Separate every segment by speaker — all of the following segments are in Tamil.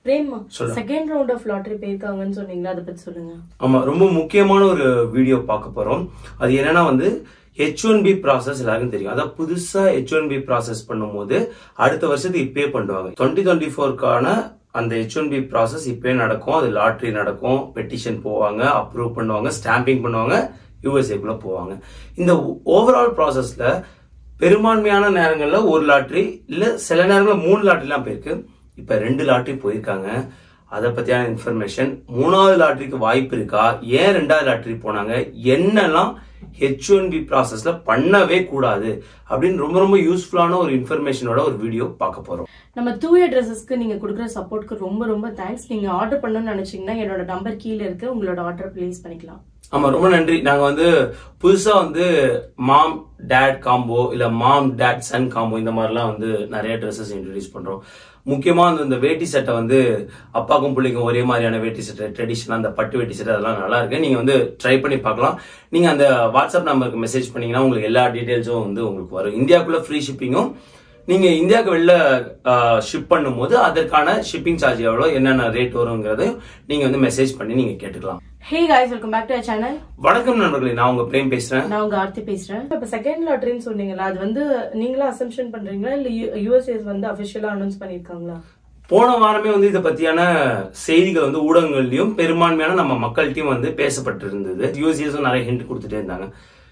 Speaker 1: பிரேம்
Speaker 2: சொல்லுங்க.
Speaker 1: செகண்ட் ரவுண்ட் ஆஃப் லாட்டரி போயிருக்காங்கன்னு சொன்னீங்களா அதை பத்தி சொல்லுங்க
Speaker 2: ஆமா ரொம்ப முக்கியமான ஒரு வீடியோ பார்க்க போறோம் அது என்னன்னா வந்து ஹெச் ஒன் பி ப்ராசஸ் எல்லாருக்கும் தெரியும் அதான் புதுசா ஹெச் ஒன் பி ப்ராசஸ் பண்ணும்போது அடுத்த வருஷத்துக்கு இப்பயே பண்ணுவாங்க டுவெண்ட்டி டுவெண்ட்டி ஃபோர்க்கான அந்த ஹெச் ஒன் பி ப்ராசஸ் இப்பயே நடக்கும் அது லாட்ரி நடக்கும் பெட்டிஷன் போவாங்க அப்ரூவ் பண்ணுவாங்க ஸ்டாம்பிங் பண்ணுவாங்க யூஎஸ்ஏக்குள்ள போவாங்க இந்த ஓவரால் ப்ராசஸ்ல பெரும்பான்மையான நேரங்கள்ல ஒரு லாட்ரி இல்ல சில நேரங்கள்ல மூணு லாட்ரிலாம் போயிருக்கு இப்ப ரெண்டு லாட்ரி போயிருக்காங்க அதை பத்தியான இன்ஃபர்மேஷன் மூணாவது லாட்டரிக்கு வாய்ப்பு இருக்கா ஏன் ரெண்டாவது லாட்டரி போனாங்க என்னெல்லாம் ஹெச் ஒன் பி ப்ராசஸ்ல பண்ணவே கூடாது அப்படின்னு ரொம்ப ரொம்ப யூஸ்ஃபுல்லான ஒரு இன்ஃபர்மேஷனோட ஒரு வீடியோ பார்க்க போறோம்
Speaker 1: நம்ம தூய ட்ரெஸ்ஸஸ்க்கு நீங்க கொடுக்குற சப்போர்ட்க்கு ரொம்ப ரொம்ப தேங்க்ஸ் நீங்க ஆர்டர் பண்ணணும்னு நினைச்சீங்கன்னா என்னோட நம்பர் கீழே இருக்கு உங்களோட ஆர்டர் பிளேஸ் பண்ணிக்கலாம்
Speaker 2: ஆமா ரொம்ப நன்றி நாங்க வந்து புதுசா வந்து மாம் டேட் காம்போ இல்ல மாம் டேட் சன் காம்போ இந்த மாதிரிலாம் வந்து நிறைய ட்ரெஸ்ஸஸ் இன்ட்ரடியூஸ் பண்றோம் முக்கியமா வந்து இந்த வேட்டி சட்டை வந்து அப்பாக்கும் பிள்ளைக்கும் ஒரே மாதிரியான வேட்டி சட்டை ட்ரெடிஷனல் அந்த பட்டு வேட்டி சட்டை அதெல்லாம் நல்லா இருக்கு நீங்க வந்து ட்ரை பண்ணி பார்க்கலாம் நீங்க அந்த வாட்ஸ்அப் நம்பருக்கு மெசேஜ் பண்ணீங்கன்னா உங்களுக்கு எல்லா டீடைல்ஸும் வந்து உங்களுக்கு வரும் இந்தியாவுக்குள்ள ஃப்ரீ ஷிப்பிங்கும் நீங்க இந்தியாவுக்கு வெளில ஷிப் பண்ணும்போது அதற்கான ஷிப்பிங் சார்ஜ் எவ்வளவு என்னென்ன ரேட் வருங்கிறதையும் நீங்க வந்து மெசேஜ் பண்ணி நீங்க கேட்டுக்கலாம்
Speaker 1: hey guys welcome back to channel
Speaker 2: வணக்கம் நண்பர்களே நான் உங்க பிரேம் பேசுறேன்
Speaker 1: நான் உங்க ஆர்த்தி பேசுறேன் இப்ப செகண்ட் லாட்டரின்னு சொன்னீங்களா அது வந்து நீங்களா அசம்ஷன் பண்றீங்களா இல்ல யூஎஸ்ஏஸ் வந்து அபிஷியலா அனௌன்ஸ் பண்ணிருக்காங்களா
Speaker 2: போன வாரமே வந்து இதை பத்தியான செய்திகள் வந்து ஊடகங்கள்லயும் பெரும்பான்மையான நம்ம மக்கள்கிட்டயும் வந்து பேசப்பட்டு இருந்தது யூஎஸ்ஏஸும் நிறைய ஹிண்ட் கொடுத்துட்டே இருந்தாங்க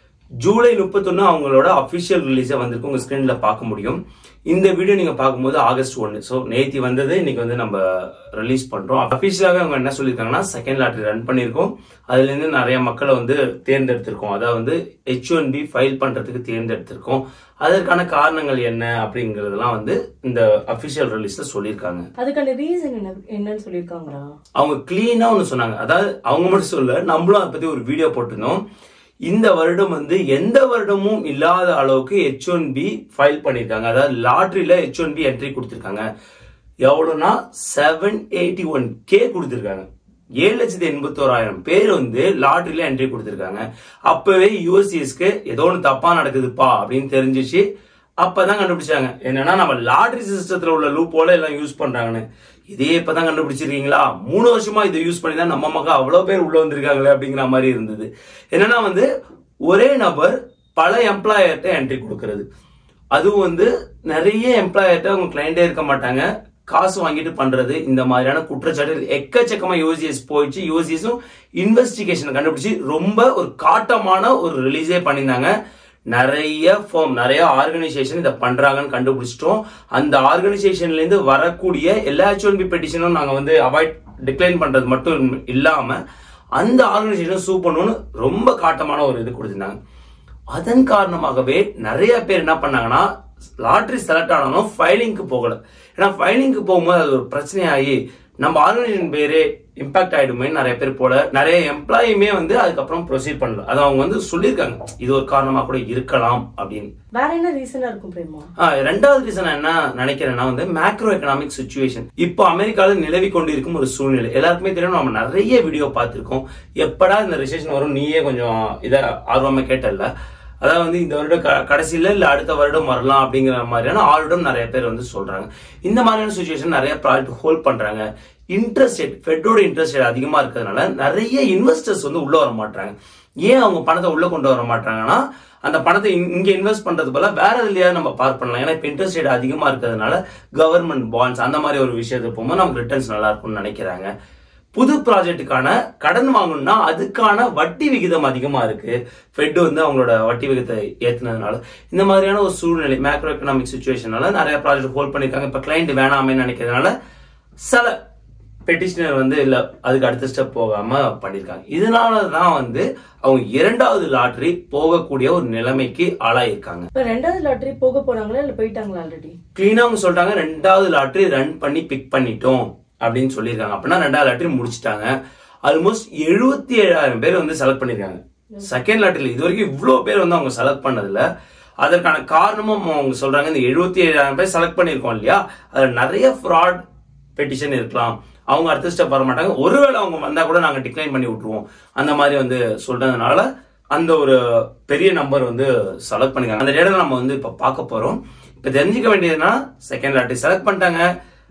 Speaker 2: ஜூலை முப்பத்தொன்னு அவங்களோட அபிஷியல் ரிலீஸா வந்திருக்கு உங்க ஸ்கிரீன்ல பார்க்க முடியும் இந்த வீடியோ நீங்க பார்க்கும்போது ஆகஸ்ட் ஒன்னு ஸோ நேத்தி வந்தது இன்னைக்கு வந்து நம்ம ரிலீஸ் பண்றோம் அபிஷியலாக அவங்க என்ன சொல்லியிருக்காங்கன்னா செகண்ட் லாட்டரி ரன் பண்ணியிருக்கோம் அதுல இருந்து நிறைய மக்களை வந்து தேர்ந்தெடுத்திருக்கோம் அதாவது வந்து ஹெச் ஒன் பி ஃபைல் பண்றதுக்கு தேர்ந்தெடுத்திருக்கோம் அதற்கான காரணங்கள் என்ன அப்படிங்கறதெல்லாம் வந்து இந்த அபிஷியல் ரிலீஸ்ல சொல்லியிருக்காங்க
Speaker 1: அதுக்கான ரீசன் என்ன என்னன்னு சொல்லிருக்காங்களா
Speaker 2: அவங்க கிளீனா ஒன்று சொன்னாங்க அதாவது அவங்க மட்டும் சொல்ல நம்மளும் அதை பத்தி ஒரு வீடியோ போட்டிருந்தோம் இந்த வருடம் வந்து எந்த வருடமும் இல்லாத அளவுக்கு ஹெச் ஒன் பி ஃபைல் பண்ணிருக்காங்க அதாவது லாட்ரியில ஹெச் ஒன் பி என்ட்ரி கொடுத்திருக்காங்க எவ்வளவுனா செவன் எயிட்டி ஒன் கே கொடுத்திருக்காங்க ஏழு லட்சத்தி எண்பத்தோராயிரம் பேர் வந்து லாட்ரியில என்ட்ரி கொடுத்திருக்காங்க அப்பவே யூஎஸ்சிஎஸ்க்கு ஏதோ ஒன்று தப்பா நடக்குதுப்பா அப்படின்னு தெரிஞ்சிச்சு அப்பதான் கண்டுபிடிச்சாங்க என்னன்னா நம்ம லாட்ரி சிஸ்டத்துல உள்ள லூப் போல எல்லாம் யூஸ் பண்றாங்கன்னு இதே இப்பதான் கண்டுபிடிச்சிருக்கீங்களா மூணு வருஷமா இதை யூஸ் பண்ணி தான் நம்ம மக்கள் அவ்வளவு பேர் உள்ள வந்திருக்காங்களே அப்படிங்கிற மாதிரி இருந்தது என்னன்னா வந்து ஒரே நபர் பல எம்ப்ளாயர்கிட்ட என்ட்ரி கொடுக்கறது அதுவும் வந்து நிறைய எம்ப்ளாயர்கிட்ட அவங்க கிளைண்டே இருக்க மாட்டாங்க காசு வாங்கிட்டு பண்றது இந்த மாதிரியான குற்றச்சாட்டு எக்கச்சக்கமா யூசிஎஸ் போயிடுச்சு யூசிஎஸும் இன்வெஸ்டிகேஷன் கண்டுபிடிச்சு ரொம்ப ஒரு காட்டமான ஒரு ரிலீஸே பண்ணியிருந்தாங்க நிறைய ஃபார்ம் நிறைய ஆர்கனைசேஷன் இதை பண்றாங்கன்னு கண்டுபிடிச்சிட்டோம் அந்த ஆர்கனைசேஷன்ல இருந்து வரக்கூடிய எல்லா ஹெச் ஒன் பி பெட்டிஷனும் நாங்க வந்து அவாய்ட் டிக்ளைன் பண்றது மட்டும் இல்லாம அந்த ஆர்கனைசேஷன் சூ பண்ணணும்னு ரொம்ப காட்டமான ஒரு இது கொடுத்திருந்தாங்க அதன் காரணமாகவே நிறைய பேர் என்ன பண்ணாங்கன்னா லாட்ரி செலக்ட் ஆனாலும் ஃபைலிங்க்கு போகல ஏன்னா ஃபைலிங்க்கு போகும்போது அது ஒரு பிரச்சனையாகி நம்ம ஆர்கனைசேஷன் பேரே இம்பாக்ட் ஆயிடுமே நிறைய பேர் போல நிறைய எம்ப்ளாயுமே வந்து அதுக்கப்புறம் ப்ரொசீட் பண்ணல அது அவங்க வந்து சொல்லியிருக்காங்க இது ஒரு காரணமா கூட இருக்கலாம் அப்படின்னு
Speaker 1: வேற என்ன ரீசனா இருக்கும் பிரேமா
Speaker 2: ஆ, ரெண்டாவது ரீசன் என்ன நினைக்கிறேன்னா வந்து மேக்ரோ எக்கனாமிக் சுச்சுவேஷன் இப்போ அமெரிக்காவில் நிலவி கொண்டு இருக்கும் ஒரு சூழ்நிலை எல்லாருக்குமே தெரியும் நம்ம நிறைய வீடியோ பார்த்திருக்கோம் எப்படா இந்த ரிசெஷன் வரும் நீயே கொஞ்சம் இதை ஆர்வமா கேட்டல அதாவது வந்து இந்த வருடம் க- கடைசியில இல்ல அடுத்த வருடம் வரலாம் அப்படிங்கிற மாதிரியான ஆளுடன் நிறைய பேர் வந்து சொல்றாங்க இந்த மாதிரியான சுச்சுவேஷன் நிறைய ப்ராஜெக்ட் ஹோல்ட் பண்றாங்க இன்ட்ரெஸ்ட் ரேட் ஃபெட்டோட இன்ட்ரெஸ்ட் ரேட் அதிகமா இருக்கிறதுனால நிறைய இன்வெஸ்டர்ஸ் வந்து உள்ள வர மாட்டாங்க ஏன் அவங்க பணத்தை உள்ள கொண்டு வர மாட்டாங்கன்னா அந்த பணத்தை இங்க- இங்க இன்வெஸ்ட் பண்றது போல வேற எதுலயாவது நம்ம பார்க் பண்ணலாம் ஏன்னா இப்ப இன்ட்ரெஸ்ட் ரேட் அதிகமா இருக்கிறதுனால கவர்மெண்ட் பாண்ட்ஸ் அந்த மாதிரி ஒரு விஷயத்துக்கு போகும்போது நமக்கு ரிட்டர்ன்ஸ் நல்லா இருக்கும்னு நினைக்கிறாங்க புது ப்ராஜெக்ட்டுக்கான கடன் வாங்கணும்னா அதுக்கான வட்டி விகிதம் அதிகமா இருக்கு ஃபெட் வந்து அவங்களோட வட்டி விகிதத்தை ஏத்துனதுனால இந்த மாதிரியான ஒரு சூழ்நிலை மேக்ரோ எக்கனாமிக் சுச்சுவேஷனால நிறைய ப்ராஜெக்ட் ஹோல்ட் பண்ணிருக்காங்க இப்ப கிளைண்ட் வேணாமேன்னு நினைக்கிறதுனால சில பெட்டிஷனர் வந்து இல்ல அதுக்கு அடுத்த ஸ்டெப் போகாம பண்ணிருக்காங்க இதனால தான் வந்து அவங்க இரண்டாவது லாட்டரி போகக்கூடிய ஒரு நிலைமைக்கு ஆளாயிருக்காங்க
Speaker 1: இப்ப ரெண்டாவது லாட்டரி போக போறாங்களா இல்ல போயிட்டாங்களா ஆல்ரெடி
Speaker 2: கிளீனா அவங்க சொல்றாங்க ரெண்டாவது லாட்டரி ரன் பண்ணி பிக் பண்ணிட்டோம் அப்படின்னு சொல்லியிருக்காங்க அப்படின்னா ரெண்டாவது லாட்டரி முடிச்சிட்டாங்க ஆல்மோஸ்ட் எழுபத்தி ஏழாயிரம் பேர் வந்து செலக்ட் பண்ணிருக்காங்க செகண்ட் லாட்டரியில் இது வரைக்கும் இவ்வளவு பேர் வந்து அவங்க செலக்ட் பண்ணதுல அதற்கான காரணமும் அவங்க சொல்றாங்க இந்த எழுபத்தி ஏழாயிரம் பேர் செலக்ட் பண்ணிருக்கோம் இல்லையா அதுல நிறைய ஃப்ராட் பெட்டிஷன் இருக்கலாம் அவங்க அடுத்த ஸ்டெப் வர மாட்டாங்க ஒருவேளை அவங்க வந்தா கூட நாங்க டிக்ளைன் பண்ணி விட்டுருவோம் அந்த மாதிரி வந்து சொல்றதுனால அந்த ஒரு பெரிய நம்பர் வந்து செலக்ட் பண்ணிருக்காங்க அந்த டேட்டா நம்ம வந்து இப்ப பார்க்க போறோம் இப்ப தெரிஞ்சுக்க வேண்டியதுன்னா செகண்ட் லாட்டரி செலக்ட் பண்ணிட்டாங்க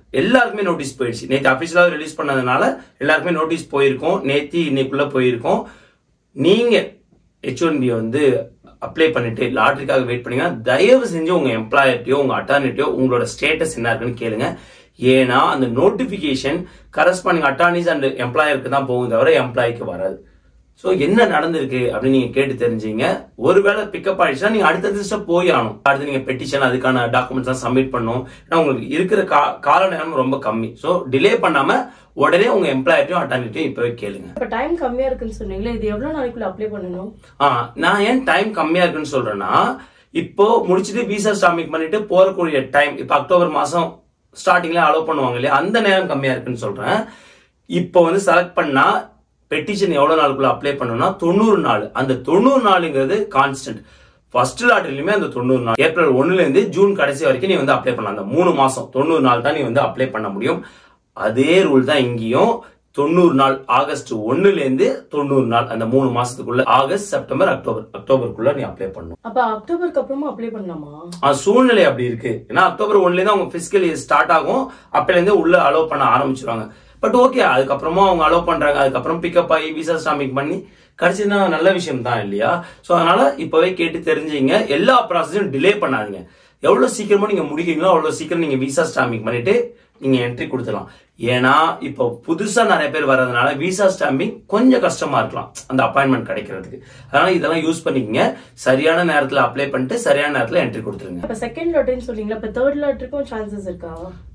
Speaker 2: எல்லாருக்குமே நோட்டீஸ் போயிடுச்சு நேற்று அபிஷியலாக ரிலீஸ் பண்ணதுனால எல்லாருக்குமே நோட்டீஸ் போயிருக்கோம் நேத்தி இன்னைக்குள்ள போயிருக்கோம் நீங்க ஹெச் ஒன் பி வந்து அப்ளை பண்ணிட்டு லாட்ரிக்காக வெயிட் பண்ணீங்கன்னா தயவு செஞ்சு உங்க எம்ப்ளாயர்ட்டையோ உங்க அட்டார்னிட்டியோ உங்களோட ஸ்டேட்டஸ் என்ன இருக்குன்னு கேளுங்க ஏன்னா அந்த நோட்டிபிகேஷன் கரஸ்பாண்டிங் அட்டார்னிஸ் அண்ட் எம்ப்ளாயருக்கு தான் போகும் தவிர எம்ப்ளாய்க்கு வராது ஸோ என்ன நடந்திருக்கு அப்படின்னு நீங்க கேட்டு தெரிஞ்சீங்க ஒருவேளை பிக்கப் ஆயிடுச்சுன்னா நீங்க அடுத்த ஸ்டெப் போய் ஆகணும் அடுத்து நீங்க பெட்டிஷன் அதுக்கான டாக்குமெண்ட்ஸ் எல்லாம் சப்மிட் பண்ணணும் ஏன்னா உங்களுக்கு இருக்கிற கா- கால நேரம் ரொம்ப கம்மி ஸோ டிலே பண்ணாம உடனே உங்க எம்ப்ளாயர்ட்டையும் அட்டார்னிட்டையும் இப்பவே கேளுங்க
Speaker 1: இப்ப டைம் கம்மியா இருக்குன்னு சொன்னீங்களே இது எவ்வளவு நாளைக்குள்ள அப்ளை பண்ணணும்
Speaker 2: ஆ, நான் ஏன் டைம் கம்மியா இருக்குன்னு சொல்றேன்னா இப்போ முடிச்சிட்டு விசா ஸ்டாமிக் பண்ணிட்டு போறக்கூடிய டைம் இப்போ அக்டோபர் மாசம் ஸ்டார்டிங்ல அலோவ் பண்ணுவாங்க இல்லையா அந்த நேரம் கம்மியா இருக்குன்னு சொல்றேன் இப்போ வந்து செலக்ட் பண்ணா பெட்டிஷன் எவ்வளவு நாளுக்குள்ள அப்ளை பண்ணணும்னா தொண்ணூறு நாள் அந்த தொண்ணூறு நாளுங்கிறது கான்ஸ்டன்ட் ஃபர்ஸ்ட் லாட்ரிலுமே அந்த தொண்ணூறு நாள் ஏப்ரல் ஒண்ணுல இருந்து ஜூன் கடைசி வரைக்கும் நீ வந்து அப்ளை பண்ணலாம் அந்த மூணு மாசம் தொண்ணூறு நாள் தான் நீ வந்து அப்ளை பண்ண முடியும் அதே ரூல் தான் இங்கேயும் தொண்ணூறு நாள் ஆகஸ்ட் ஒண்ணுல இருந்து தொண்ணூறு நாள் அந்த மூணு மாசத்துக்குள்ள ஆகஸ்ட் செப்டம்பர் அக்டோபர் அக்டோபருக்குள்ள நீ அப்ளை பண்ணணும்
Speaker 1: அப்ப அக்டோபருக்கு அப்புறமா அப்ளை பண்ணலாமா
Speaker 2: ஆ, சூழ்நிலை அப்படி இருக்கு ஏன்னா அக்டோபர் ஒன்ல இருந்து அவங்க பிசிக்கல் இயர் ஸ்டார்ட் ஆகும் அப்பல இருந்து உள்ள அலோவ் பண்ண ஆரம்பிச்சிருவாங்க பட் ஓகே அதுக்கப்புறமா அவங்க அலோவ் பண்றாங்க அதுக்கப்புறம் பிக்கப் ஆகி விசா ஸ்டாமிக் பண்ணி கடைசினா நல்ல விஷயம் தான் இல்லையா சோ அதனால இப்பவே கேட்டு தெரிஞ்சுங்க எல்லா ப்ராசஸையும் டிலே பண்ணாதீங்க எவ்வளவு சீக்கிரமா நீங்க முடிக்கிறீங்களோ அவ்வளவு சீக்கிரம் நீங்க விசா ஸ்டாம்பிங் பண்ணிட்டு நீங்க என்ட்ரி கொடுத்துடலாம் ஏன்னா இப்போ புதுசா நிறைய பேர் வர்றதுனால விசா ஸ்டாம்பிங் கொஞ்சம் கஷ்டமா இருக்கலாம் அந்த அப்பாயின்மெண்ட் கிடைக்கிறதுக்கு அதனால இதெல்லாம் யூஸ் பண்ணிக்கங்க சரியான நேரத்துல அப்ளை பண்ணிட்டு சரியான நேரத்துல என்ட்ரி கொடுத்துருங்க
Speaker 1: அப்ப செகண்ட் லாட்டரின்னு சொன்னீங்களா இப்ப தேர்ட் லாட்டரிக்கும் சான்சஸ் இருக்கா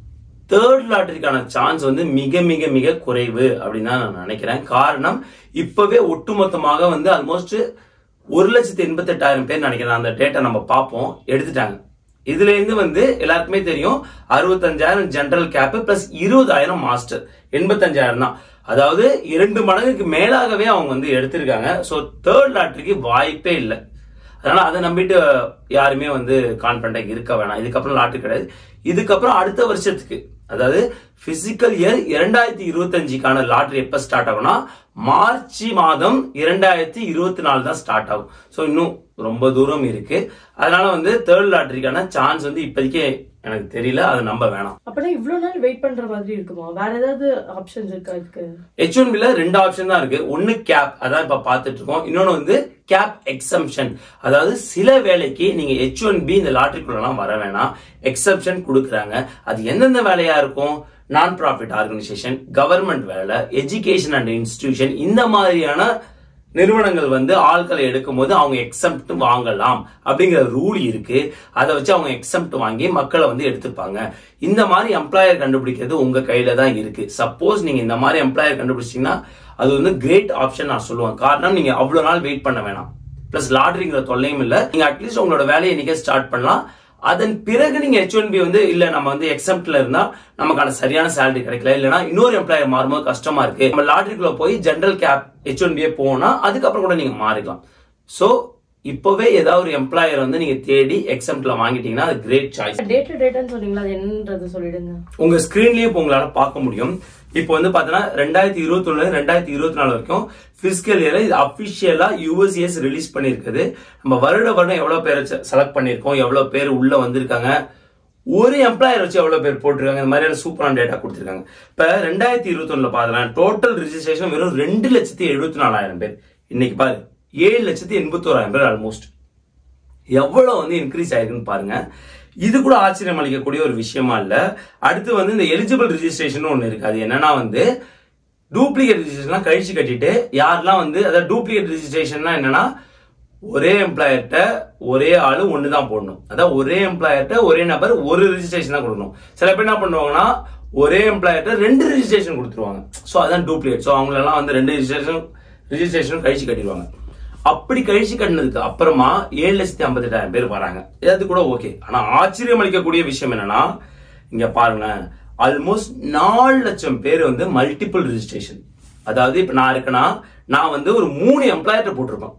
Speaker 2: தேர்ட் லாட்டரிக்கான சான்ஸ் வந்து மிக மிக மிக குறைவு அப்படின்னு தான் நான் நினைக்கிறேன் காரணம் இப்பவே ஒட்டுமொத்தமாக வந்து ஆல்மோஸ்ட் ஒரு லட்சத்தி எண்பத்தெட்டாயிரம் பேர் நினைக்கிறேன் அந்த டேட்டா நம்ம பார்ப்போம் எடுத்துட்டாங்க இதுல இருந்து வந்து எல்லாருக்குமே தெரியும் அறுபத்தஞ்சாயிரம் ஜெனரல் கேப் பிளஸ் இருபதாயிரம் மாஸ்டர் எண்பத்தஞ்சாயிரம் தான் அதாவது இரண்டு மடங்குக்கு மேலாகவே அவங்க வந்து எடுத்திருக்காங்க சோ தேர்ட் லாட்டரிக்கு வாய்ப்பே இல்லை அதனால அதை நம்பிட்டு யாருமே வந்து கான்பிடண்டா இருக்க வேணாம் இதுக்கப்புறம் லாட்டரி கிடையாது இதுக்கப்புறம் அடுத்த வருஷத்துக்கு அதாவது பிசிக்கல் இயர் இரண்டாயிரத்தி இருபத்தஞ்சுக்கான லாட்டரி எப்ப ஸ்டார்ட் ஆகும்னா மார்ச் மாதம் இரண்டாயிரத்தி இருபத்தி நாலு தான் ஸ்டார்ட் ஆகும் ஸோ இன்னும் ரொம்ப தூரம் இருக்கு அதனால வந்து தேர்ட் லாட்டரிக்கான சான்ஸ் வந்து இப்போதைக்கு எனக்கு தெரியல அதை நம்ப வேணாம்
Speaker 1: அப்பனா இவ்வளவு நாள் வெயிட் பண்ற மாதிரி இருக்குமா வேற ஏதாவது ஆப்ஷன்ஸ் இருக்கா இதுக்கு
Speaker 2: ஹெச் ஒன் பில ரெண்டு ஆப்ஷன் தான் இருக்கு ஒன்னு கேப் அதான் இப்ப பாத்துட்டு இருக்கோம் இன்னொன்னு வந்து கேப் எக்ஸம்ஷன் அதாவது சில வேலைக்கு நீங்க ஹெச் ஒன் பி இந்த லாட்டரிக்குள்ளலாம் வர வேணாம் எக்ஸப்ஷன் கொடுக்குறாங்க அது எந்தெந்த வேலையா இருக்கும் நான் ப்ராஃபிட் ஆர்கனைசேஷன் கவர்மெண்ட் வேலை எஜுகேஷன் அண்ட் இன்ஸ்டிடியூஷன் இந்த மாதிரியான நிறுவனங்கள் வந்து ஆட்களை எடுக்கும் போது அவங்க எக்ஸம்ட் வாங்கலாம் அப்படிங்கிற ரூல் இருக்கு அதை வச்சு அவங்க எக்ஸம்ட் வாங்கி மக்களை வந்து எடுத்துப்பாங்க இந்த மாதிரி எம்ப்ளாயர் கண்டுபிடிக்கிறது உங்க கையில தான் இருக்கு சப்போஸ் நீங்க இந்த மாதிரி எம்ப்ளாயர் கண்டுபிடிச்சீங்கன்னா அது வந்து கிரேட் ஆப்ஷன் நான் சொல்லுவேன் காரணம் நீங்க அவ்வளவு நாள் வெயிட் பண்ண வேணாம் பிளஸ் லாட்ரிங்கிற தொல்லையும் இல்ல நீங்க அட்லீஸ்ட் உங்களோட வேலையை இன்னைக்கே ஸ்டார்ட் பண்ணலாம் அதன் பிறகு நீங்க ஹெச் ஒன் பி வந்து இல்ல நம்ம வந்து எக்ஸம்ட்ல இருந்தா நமக்கான சரியான சேலரி கிடைக்கல இல்லனா இன்னொரு எம்ப்ளாயர் மாறும்போது கஷ்டமா இருக்கு நம்ம லாட்ரிக்குள்ள போய் ஜெனரல் கேப் ஹெச் ஒன் பியே போனா அதுக்கப்புறம் கூட நீங்க மாறிக்கலாம் சோ இப்பவே ஏதாவது ஒரு எம்ப்ளாயர் வந்து நீங்க தேடி எக்ஸம்ட்ல வாங்கிட்டீங்கன்னா அது கிரேட் சாய்ஸ்
Speaker 1: டேட் டு டேட்னு சொன்னீங்களா அது என்னன்றது சொல்லிடுங்க
Speaker 2: உங்க ஸ்கிரீன்லயே இப்போ உங்களால பார்க்க முடியும் இப்போ வந்து பாத்தீங்கன்னா ரெண்டாயிரத்தி இருபத்தி ஒண்ணுல ரெண்டாயிரத்தி இருபத்தி நாலு வரைக்கும் பிசிக்கல் இயர்ல இது அபிஷியலா யூஎஸ்எஸ் ரிலீஸ் பண்ணிருக்குது நம்ம வருட வருடம் எவ்வளவு பேர் செலக்ட் பண்ணிருக்கோம் எவ்வளவு பேர் உள்ள வந்திருக்காங்க ஒரு எம்ப்ளாயர் வச்சு எவ்வளவு பேர் போட்டிருக்காங்க இந்த மாதிரியான சூப்பரான டேட்டா கொடுத்திருக்காங்க இப்ப ரெண்டாயிரத்தி இருபத்தி ஒண்ணுல பாத்தீங்கன்னா டோட்டல் ரிஜிஸ்ட்ரேஷன் வெறும் ரெண்டு லட்சத்தி எழுபத்தி நாலாயிரம் பேர் இன்னைக்கு பாரு ஏழு லட்சத்தி எண்பத்தோராயிரம் பேர் ஆல்மோஸ்ட் எவ்வளவு வந்து இன்க்ரீஸ் ஆயிருக்குன்னு பாருங்க இது கூட ஆச்சரியம் அளிக்கக்கூடிய ஒரு விஷயமா இல்ல அடுத்து வந்து இந்த எலிஜிபிள் ரிஜிஸ்ட்ரேஷன் ஒண்ணு இருக்கு அது என்னன்னா வந்து டூப்ளிகேட் ரிஜிஸ்ட்ரேஷன் கழிச்சு கட்டிட்டு யாரெல்லாம் வந்து அதாவது டூப்ளிகேட் ரிஜிஸ்ட்ரேஷன்னா என்னன்னா ஒரே எம்ப்ளாயர்கிட்ட ஒரே ஆளு ஒன்று தான் போடணும் அதாவது ஒரே எம்ப்ளாயர்கிட்ட ஒரே நபர் ஒரு ரிஜிஸ்ட்ரேஷன் தான் கொடுக்கணும் சில பேர் என்ன பண்ணுவாங்கன்னா ஒரே எம்ப்ளாயர்கிட்ட ரெண்டு ரிஜிஸ்ட்ரேஷன் கொடுத்துருவாங்க ஸோ அதான் டூப்ளிகேட் ஸோ அவங்களெல்லாம் வந்து ரெண்டு ரிஜிஸ்ட்ரேஷன் ரிஜிஸ்ட்ரேஷன் கழிச்சு கட்டிடுவாங்க அப்படி கழிச்சு கட்டினதுக்கு அப்புறமா ஏழு லட்சத்தி ஐம்பத்தெட்டாயிரம் பேர் வராங்க அது கூட ஓகே ஆனா ஆச்சரியம் அளிக்கக்கூடிய விஷயம் என்னன்னா இங்க பாருங்களேன் ஆல்மோஸ்ட் நாலு லட்சம் பேர் வந்து மல்டிபிள் ரிஜிஸ்ட்ரேஷன் அதாவது இப்ப நான் இருக்கேன்னா நான் வந்து ஒரு மூணு எம்ப்ளாயர்கிட்ட போட்டிருப்பேன்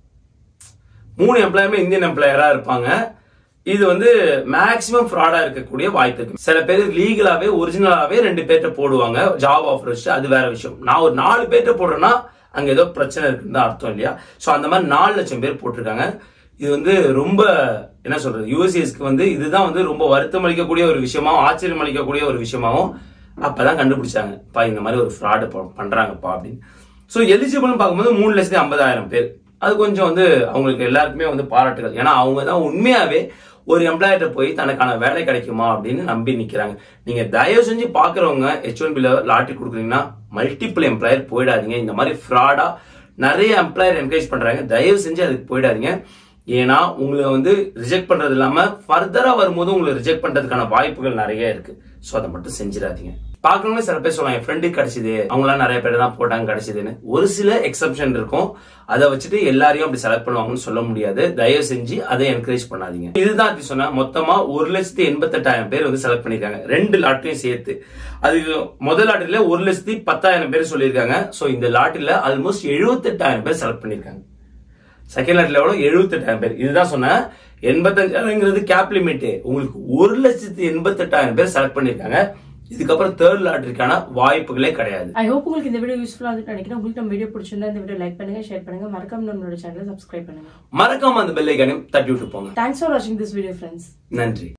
Speaker 2: மூணு எம்ப்ளாயுமே இந்தியன் எம்ப்ளாயரா இருப்பாங்க இது வந்து மேக்சிமம் ஃப்ராடா இருக்கக்கூடிய வாய்ப்பு இருக்கு சில பேர் லீகலாவே ஒரிஜினலாவே ரெண்டு பேர்ட்ட போடுவாங்க ஜாப் ஆஃபர் வச்சு அது வேற விஷயம் நான் ஒரு நாலு பேர்ட்ட போடுறேன்னா அங்க ஏதோ பிரச்சனை இருக்குன்னு தான் அர்த்தம் இல்லையா சோ அந்த மாதிரி நாலு லட்சம் பேர் போட்டிருக்காங்க இது வந்து ரொம்ப என்ன சொல்றது யூஎஸ்எஸ்க்கு வந்து இதுதான் வந்து ரொம்ப வருத்தம் அளிக்கக்கூடிய ஒரு விஷயமாவும் ஆச்சரியம் அளிக்கக்கூடிய ஒரு விஷயமாவும் அப்பதான் கண்டுபிடிச்சாங்க பா இந்த மாதிரி ஒரு ஃப்ராடு பண்றாங்கப்பா அப்படின்னு ஸோ எலிஜிபிள்னு பார்க்கும்போது மூணு லட்சத்தி ஐம்பதாயிரம் பேர் அது கொஞ்சம் வந்து அவங்களுக்கு எல்லாருக்குமே வந்து பாராட்டுகள் ஏன்னா அவங்க தான் உண்மையாவே ஒரு எம்ப்ளாயர்கிட்ட போய் தனக்கான வேலை கிடைக்குமா அப்படின்னு நம்பி நிக்கிறாங்க நீங்க தயவு செஞ்சு பாக்குறவங்க ஹெச் ஒன் பில லாட்டரி கொடுக்குறீங்கன்னா மல்டிபிள் எம்ப்ளாயர் போயிடாதீங்க இந்த மாதிரி ஃப்ராடா நிறைய எம்ப்ளாயர் என்கரேஜ் பண்றாங்க தயவு செஞ்சு அதுக்கு போயிடாதீங்க ஏன்னா உங்களை வந்து ரிஜெக்ட் பண்றது இல்லாம ஃபர்தரா வரும்போது உங்களை ரிஜெக்ட் பண்றதுக்கான வாய்ப்புகள் நிறைய இருக்கு ஸோ அதை மட்டும் செஞ்சிடாதீங்க பார்க்கணுமே சில பேர் சொல்லலாம் என் ஃப்ரெண்டுக்கு கிடைச்சது அவங்களாம் நிறைய பேர் தான் போட்டாங்க கிடைச்சதுன்னு ஒரு சில எக்ஸப்ஷன் இருக்கும் அதை வச்சுட்டு எல்லாரையும் அப்படி செலக்ட் பண்ணுவாங்கன்னு சொல்ல முடியாது தயவு செஞ்சு அதை என்கரேஜ் பண்ணாதீங்க இதுதான் அப்படி சொன்னா மொத்தமா ஒரு லட்சத்தி எண்பத்தெட்டாயிரம் பேர் வந்து செலக்ட் பண்ணிருக்காங்க ரெண்டு லாட்ரியும் சேர்த்து அது முதல் லாட்டரியில ஒரு லட்சத்தி பத்தாயிரம் பேர் சொல்லியிருக்காங்க ஸோ இந்த லாட்டரியில ஆல்மோஸ்ட் எழுபத்தெட்டாயிரம் பேர் செலக்ட் பண்ணிருக்காங்க செகண்ட் லாட்ல எவ்வளவு எழுபத்தெட்டாயிரம் பேர் இதுதான் சொன்னேன் எண்பத்தஞ்சாயிரங்கிறது கேப் லிமிட் உங்களுக்கு ஒரு லட்சத்தி எண்பத்தெட்டாயிரம் பேர் செலக்ட் பண்ணிருக்காங்க இதுக்கப்புறம் தேர்ட் லாட்டரிக்கான வாய்ப்புகளே கிடையாது
Speaker 1: ஐ ஹோப் உங்களுக்கு இந்த வீடியோ யூஸ்ஃபுல்லா இருக்கு நினைக்கிறேன் உங்களுக்கு நம்ம வீடியோ பிடிச்சிருந்தா இந்த வீடியோ லைக் பண்ணுங்க ஷேர் பண்ணுங்க மறக்காம நம்மளோட சேனலை சப்ஸ்கிரைப் பண்ணுங்க
Speaker 2: மறக்காம அந்த பெல் ஐக்கானையும் தட்டி விட்டு போங்க
Speaker 1: தேங்க்ஸ் ஃபார் வாட்சிங் திஸ் வீடியோ ஃப்ரெண்ட்ஸ்
Speaker 2: நன்றி